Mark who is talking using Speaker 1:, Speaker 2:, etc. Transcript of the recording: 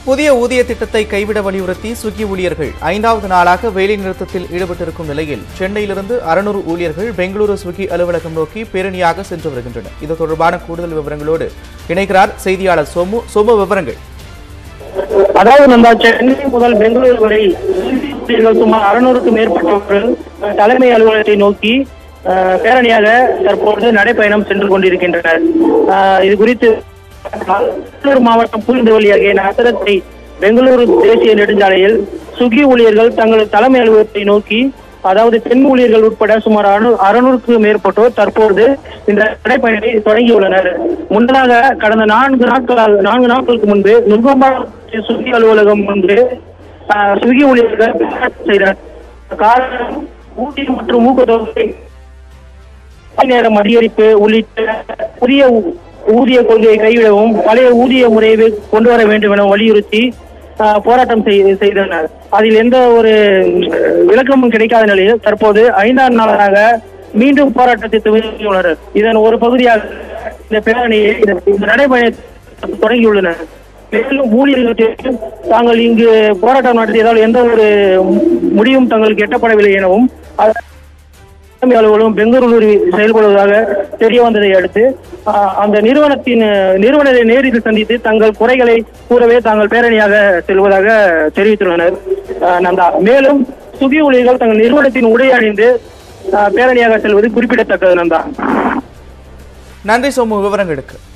Speaker 1: புதிய ஊதிய திட்டத்தை கைவிட வலியுறுத்தி சுகி ஊழியர்கள் ஐந்தாவது நாளாக வேலை நிறுத்தத்தில் ஈடுபட்டிருக்கும் நிலையில் சென்னையிலிருந்து அறுநூறு ஊழியர்கள் பெங்களூரு சுகி அலுவலகம் நோக்கி பேரணியாக சென்று வருகின்றனர் இது தொடர்பான கூடுதல் விவரங்களோடு இணைக்கிறார் செய்தியாளர் சோமு சோமு விவரங்கள்
Speaker 2: அதாவது நம்ம சென்னை முதல் பெங்களூரு வரை ஊழியர்கள் சுமார் அறுநூறுக்கும் மேற்பட்டவர்கள் தலைமை அலுவலகத்தை நோக்கி அஹ், பேரணியாக தற்பொழுது நடைப்பயணம் சென்று கொண்டிருக்கின்றனர் அஹ், இது குறித்து பெங்களூரு மாவட்டம் பூந்தவல்லி ஆகிய நகரத்தை பெங்களூரு தேசிய நெடுஞ்சாலையில் சுகி ஊழியர்கள் தங்களது தலைமை அலுவலகத்தை நோக்கி அதாவது பெண் ஊழியர்கள் உட்பட சுமார் அறு- அறுநூறுக்கு மேற்பட்டோர் தற்பொழுது இந்த நடைப்பயணத்தை தொடங்கியுள்ளனர் முன்னதாக கடந்த நான்கு நாட்களாக நான்கு நாட்களுக்கு முன்பு நுங்கம்பாக்கம் சுகி அலுவலகம் முன்பு ஆஹ், சுகி ஊழியர்கள் போராட்டம் செய்தனர் காரணம் ஊதியம் மற்றும் ஊக்கத்தொகை பணி நேரம் அதிகரிப்பு உள்ளிட்ட புதிய ஊ- ஊதிய கொள்கையை கைவிடவும் பழைய ஊதிய முறையை கொண்டு வர வேண்டும் என வலியுறுத்தி ஆஹ், போராட்டம் செய்- செய்தனர் அதில் எந்த ஒரு உம், விளக்கமும் கிடைக்காத நிலையில் தற்போது ஐந்தாம் நாளாக மீண்டும் போராட்டத்தை துவங்கியுள்ளனர் இதன் ஒரு பகுதியாக இந்த பேரணியை இந்த இந்த நடைபயணத்தை தொடங்கியுள்ளனர் மேலும் ஊழியர்களுக்கு தாங்கள் இங்கு போராட்டம் நடத்தியதால் எந்த ஒரு முடிவும் தங்களுக்கு எட்டப்படவில்லை எனவும் அது தலைமை அலுவலகம் பெங்களூரில் செயல்படுவதாக தெரிய வந்ததை அடுத்து ஆஹ், அந்த நிறுவனத்தின் அஹ், நிறுவனரை நேரில் சந்தித்து தங்கள் குறைகளை கூறவே தாங்கள் பேரணியாக செல்வதாக தெரிவித்துள்ளனர் ஆஹ், நந்தா மேலும் சுகி ஊழியர்கள் தங்கள் நிறுவனத்தின் உடை அணிந்து ஆஹ், பேரணியாக செல்வது குறிப்பிடத்தக்கது நந்தா
Speaker 1: நன்றி சோமு விவரங்களுக்கு